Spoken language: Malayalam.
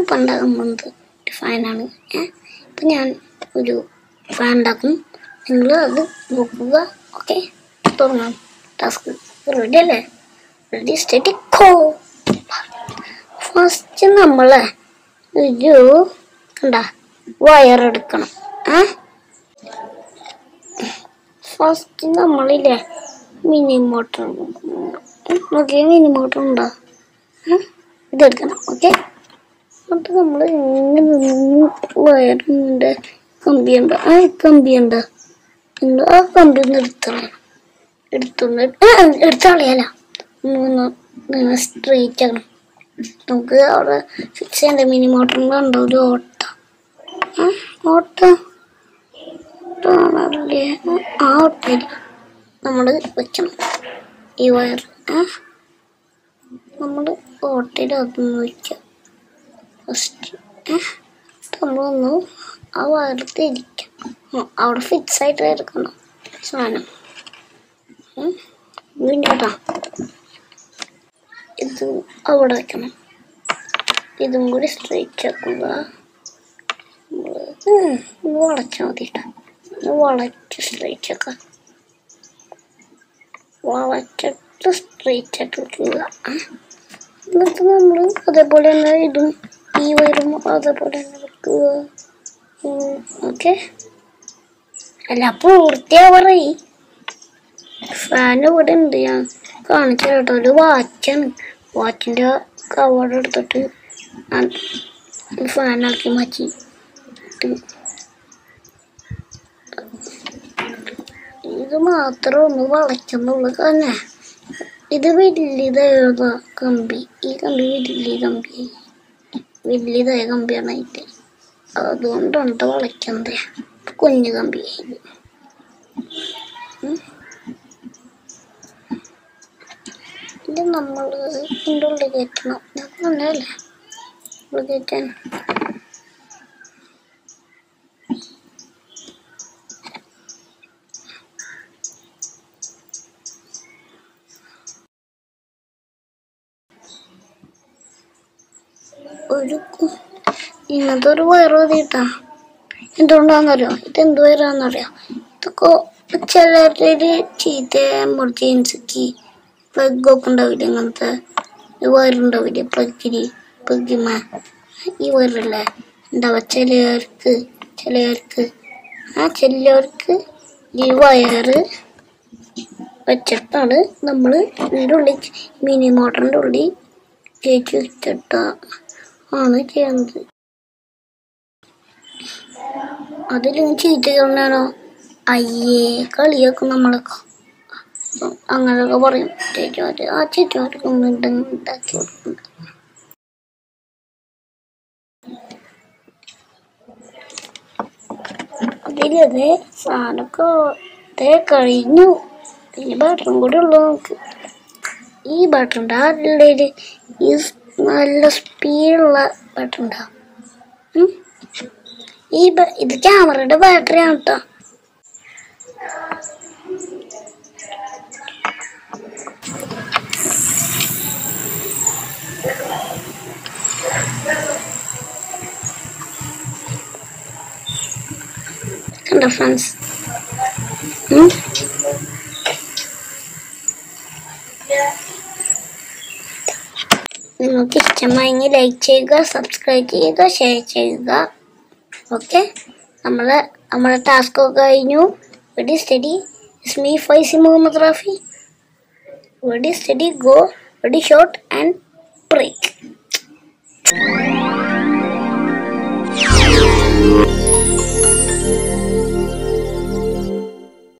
ഇപ്പം ഉണ്ടാക്കാൻ പോകുന്നത് ഒരു ഫാനാണ് ഏഹ് ഇപ്പം ഞാൻ ഒരു ഫാൻ ഉണ്ടാക്കും നിങ്ങൾ അത് നോക്കുക ഓക്കെ തുടങ്ങാം ടാസ്ക് റെഡി അല്ലേ റെഡി സ്റ്റഡി കോ ഫസ്റ്റ് നമ്മൾ ഒരു കണ്ട വയർ എടുക്കണം ഏ ഫസ്റ്റ് നമ്മളില്ലേ മിനി മോട്ടർ നോക്കിയ മിനി മോട്ടർ ഉണ്ടോ ഏ? ഇതെടുക്കണം ഓക്കെ എന്നിട്ട് നമ്മൾ ഇങ്ങനെ വയറിൻ്റെ കമ്പിയുണ്ട് ആ കമ്പിയുണ്ട് ഉണ്ട് ആ കമ്പി ഒന്ന് എടുത്തോളാം എടുത്തൊന്ന് എടുത്തോളിയല്ല മൂന്ന് സ്ട്രെയിറ്റ് ആക്കണം നമുക്ക് അവിടെ ഫിക്സ് ചെയ്യേണ്ട മിനി മോട്ടറിൻ്റെ ഉണ്ടോ ഒരു ഓട്ട ആ, ഓട്ട കാണാറില്ലേ ആ ഓട്ടയിൽ നമ്മൾ വെക്കണം ഈ വയർ നമ്മൾ ഓട്ടയിൽ അതൊന്ന് വയ്ക്കാം ഫസ്റ്റ് നമ്മളൊന്ന് ആ വയർ തിരിക്കാം ഉം, അവിടെ ഫിക്സ് ആയിട്ട് എടുക്കണം സാധനം ഉം. വീണ്ടും കേട്ടോ ഇത് അവിടെ വെക്കണം ഇതും കൂടി സ്ട്രൈറ്റ് ആക്കുക ഉം, ഇത് വളച്ചാൽ മതി കേട്ടോ ഇത് വളച്ച് സ്ട്രൈറ്റ് ആക്കുക വളച്ചിട്ട് സ്ട്രൈറ്റ് ആയിട്ട് വെക്കുക ഉം. എന്നിട്ട് നമ്മൾ അതേപോലെ തന്നെ ഇതും ഈ വരും അതേപോലെ തന്നെ വെക്കുക ഓക്കെ അല്ല പൂർത്തിയാവറേ ഫാൻ ഇവിടെ ഉണ്ട് ഞാൻ കാണിച്ചു കേട്ടോ ഒരു വാച്ചാണ് വാച്ചിൻ്റെ കവർ എടുത്തിട്ട് ഫാനാക്കി മാറ്റി ഇട്ട്. ഇത് മാത്രം ഒന്ന് വളച്ചെന്നുള്ളു തന്നെ ഇത് വലിയതായ കമ്പി ഈ കമ്പി വലിയ കമ്പി വലിയതായ കമ്പിയാണ് ഇത് അതുകൊണ്ടാണ് ഇത് വളയ്ക്കുന്നത് കുഞ്ഞു കമ്പി ഇത് ഇത് നമ്മൾ ഇതിൻ്റെ ഉള്ളിൽ കയറ്റണം ഇതൊക്കെ തന്നെയല്ലേ ഉള്ളിൽ കയറ്റാൻ ഒരു കു- ഇങ്ങനത്തെ ഒരു വയറ് മതിട്ടാ എന്തുകൊണ്ടാണെന്നറിയോ ഇത് എന്ത് വയറാന്നറിയോ ഇതൊക്കെ ചിലരുടെ ചീത്ത എമർജൻസിക്ക് പ്ലഗ് ഒക്കെ ഉണ്ടാവില്ല ഇങ്ങനത്തെ ഈ വയറുണ്ടാവില്ലേ പ്ലഗിന് പ്ലഗിമ ഈ വയറല്ലേ ഉണ്ടാവുക ചിലവർക്ക് ചിലവർക്ക് ആ ചിലവർക്ക് ഈ വയറ് വെച്ചിട്ടാണ് നമ്മൾ ഇതിൻ്റെ ഉള്ളിൽ മിനി മോട്ടറിൻ്റെ ഉള്ളിൽ കയറ്റി വെച്ചിട്ട് ആണ് ചെയ്യുന്നത് അതിലിങ്ങനെ ചീത്ത പറഞ്ഞാലോ അയ്യേ കളിയൊക്കെ നമ്മളൊക്കെ അപ്പം അങ്ങനെയൊക്കെ പറയും ചേച്ചിമാര് ആ ചേച്ചിമാർക്ക് ഒന്നും ഉണ്ടാക്കി കൊടുക്കുന്നുണ്ട് അതിലത് സാധനമൊക്കെ ദേ കഴിഞ്ഞു ഈ ബാറ്ററും കൂടെ ഉള്ളു നമുക്ക് ഈ ബാറ്ററിൻ്റെ ആ ഉള്ളിൽ ഈ സ് നല്ല സ്പീഡുള്ള ബാറ്ററി ഉണ്ടാവും ഉം. ഈ ബ- ഇത് ക്യാമറയുടെ ബാറ്ററിയാണ് കേട്ടോ കണ്ടോ ഫ്രണ്ട്സ് നിങ്ങൾക്ക് ഇഷ്ടമായെങ്കിൽ ലൈക്ക് ചെയ്യുക സബ്സ്ക്രൈബ് ചെയ്യുക ഷെയർ ചെയ്യുക ഓക്കെ നമ്മളെ നമ്മുടെ ടാസ്ക് ഒക്കെ കഴിഞ്ഞു ready steady is me Faizi Muhammad Rafi ready steady go ready shot and break